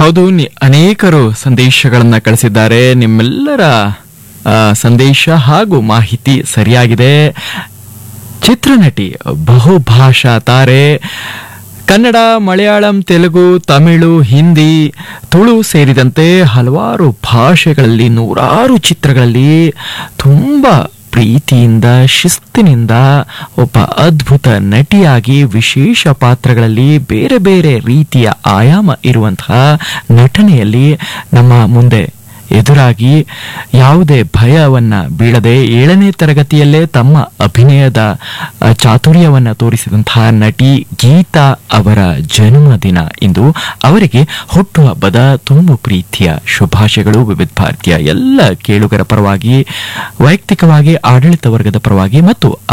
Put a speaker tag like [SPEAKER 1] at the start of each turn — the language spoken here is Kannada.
[SPEAKER 1] ಹೌದು ನಿ- ಅನೇಕರು ಸಂದೇಶಗಳನ್ನ ಕಳಿಸಿದ್ದಾರೆ ನಿಮ್ಮೆಲ್ಲರ ಆ, ಸಂದೇಶ ಹಾಗೂ ಮಾಹಿತಿ ಸರಿಯಾಗಿದೆ ಚಿತ್ರನಟಿ ಬಹುಭಾಷಾ ತಾರೆ ಕನ್ನಡ ಮಲಯಾಳಂ ತೆಲುಗು ತಮಿಳು ಹಿಂದಿ ತುಳು ಸೇರಿದಂತೆ ಹಲವಾರು ಭಾಷೆಗಳಲ್ಲಿ ನೂರಾರು ಚಿತ್ರಗಳಲ್ಲಿ ತುಂಬ ಪ್ರೀತಿಯಿಂದ ಶಿಸ್ತಿನಿಂದ ಒಬ್ಬ ಅದ್ಭುತ ನಟಿಯಾಗಿ ವಿಶೇಷ ಪಾತ್ರಗಳಲ್ಲಿ ಬೇರೆ ಬೇರೆ ರೀತಿಯ ಆಯಾಮ ಇರುವಂತಹ ನಟನೆಯಲ್ಲಿ ನಮ್ಮ ಮುಂದೆ ಎದುರಾಗಿ ಯಾವುದೇ ಭಯವನ್ನ ಬೀಳದೆ ಏಳನೇ ತರಗತಿಯಲ್ಲೇ ತಮ್ಮ ಅಭಿನಯದ ಆ, ಚಾತುರ್ಯವನ್ನ ತೋರಿಸಿದಂತಹ ನಟಿ ಗೀತಾ ಅವರ ಜನ್ಮದಿನ ಇಂದು ಅವರಿಗೆ ಹುಟ್ಟುಹಬ್ಬದ ತುಂಬು ಪ್ರೀತಿಯ ಶುಭಾಶಯಗಳು ವಿವಿಧ ಭಾರತೀಯ ಎಲ್ಲ ಕೇಳುಗರ ಪರವಾಗಿ ವೈಯಕ್ತಿಕವಾಗಿ ಆಡಳಿತ ವರ್ಗದ ಪರವಾಗಿ ಮತ್ತು